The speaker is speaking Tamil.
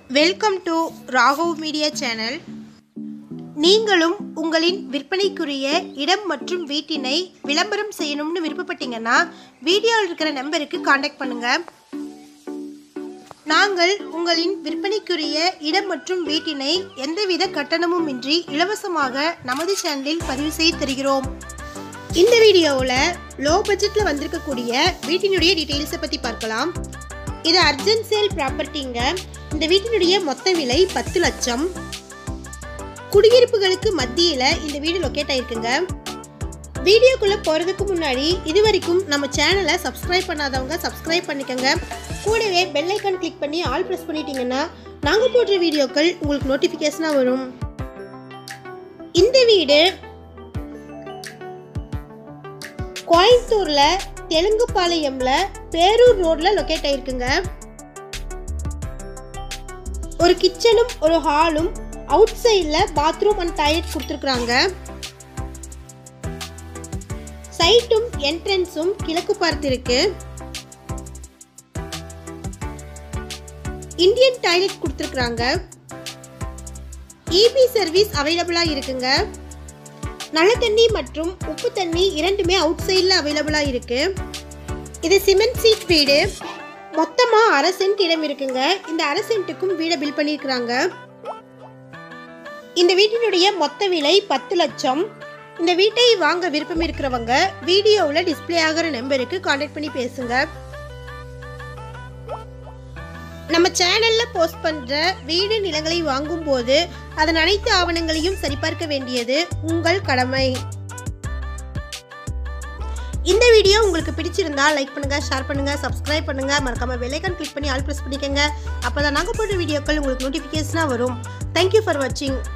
welcome to Raghav media channel நீங்களும் உங்களின் விற்பனைக்குரிய இடம் மற்றும் வீட்டினை விளம்பரம் செய்யணும்னு விருப்பப்பட்டீங்கன்னா வீடியோவில் இருக்கிற நம்பருக்கு காண்டாக்ட் பண்ணுங்க நாங்கள் உங்களின் விற்பனைக்குரிய இடம் மற்றும் வீட்டினை எந்தவித கட்டணமும் இன்றி இலவசமாக நமது சேனலில் பதிவு செய்து தருகிறோம் இந்த வீடியோவில் லோ பட்ஜெட்டில் வந்திருக்கக்கூடிய வீட்டினுடைய டீட்டெயில்ஸை பற்றி பார்க்கலாம் இது அர்ஜென்ட் சேல் ப்ராப்பர்ட்டிங்க இந்த வீட்டினுடைய மொத்த விலை பத்து லட்சம் குடியிருப்புகளுக்கு மத்தியில் இந்த வீடு லொக்கேட் ஆயிருக்குங்க வீடியோக்குள்ளே போகிறதுக்கு முன்னாடி இது வரைக்கும் நம்ம சேனலை சப்ஸ்கிரைப் பண்ணாதவங்க சப்ஸ்கிரைப் பண்ணிக்கோங்க கூடவே பெல் ஐக்கான் கிளிக் பண்ணி ஆல் ப்ரெஸ் பண்ணிட்டீங்கன்னா நாங்கள் போடுற வீடியோக்கள் உங்களுக்கு நோட்டிஃபிகேஷனாக வரும் இந்த வீடு கோயம்புத்தூர்ல தெலுங்குபாளையம்ல பேரூர் ரோட்ல லொக்கேட் ஆயிருக்குங்க ஒரு கிச்சனும் ஒரு ஹாலும் அவுட் சைடில் பாத்ரூம் அண்ட் டாய்லெட் கொடுத்துருக்குறாங்க சைட்டும் என்ட்ரன்ஸும் கிழக்கு பார்த்து இருக்கு இந்தியன் டாய்லெட் கொடுத்துருக்குறாங்க இபி சர்வீஸ் அவைலபிளாக இருக்குங்க நல்ல தண்ணி மற்றும் உப்பு தண்ணி இரண்டுமே அவுட் சைடில் அவைலபிளாக இருக்கு இது சிமெண்ட் சீட் வீடு மொத்தமாக அரை சென்ட் இடம் இருக்குங்க இந்த அரை சென்ட்டுக்கும் வீடை பில் பண்ணியிருக்கிறாங்க இந்த வீட்டினுடைய மொத்த விலை பத்து லட்சம் இந்த வீட்டை வாங்க விருப்பம் இருக்கிறவங்க வீடியோவில் டிஸ்ப்ளே ஆகிற நம்பருக்கு காண்டாக்ட் பண்ணி பேசுங்க நம்ம சேனல்ல போஸ்ட் பண்ற வீடு நிலங்களை வாங்கும் போது அதன் அனைத்து ஆவணங்களையும் சரிபார்க்க வேண்டியது உங்கள் கடமை இந்த வீடியோ உங்களுக்கு பிடிச்சிருந்தா லைக் பண்ணுங்க ஷேர் பண்ணுங்க சப்ஸ்கிரைப் பண்ணுங்க மறக்காம பெல்லைக்கான் கிளிக் பண்ணி ஆல் ப்ரெஸ் பண்ணிக்கோங்க அப்பதான் நாங்கள் போடுற வீடியோக்கள் உங்களுக்கு நோட்டிஃபிகேஷனாக வரும் தேங்க்யூ ஃபார் வாட்சிங்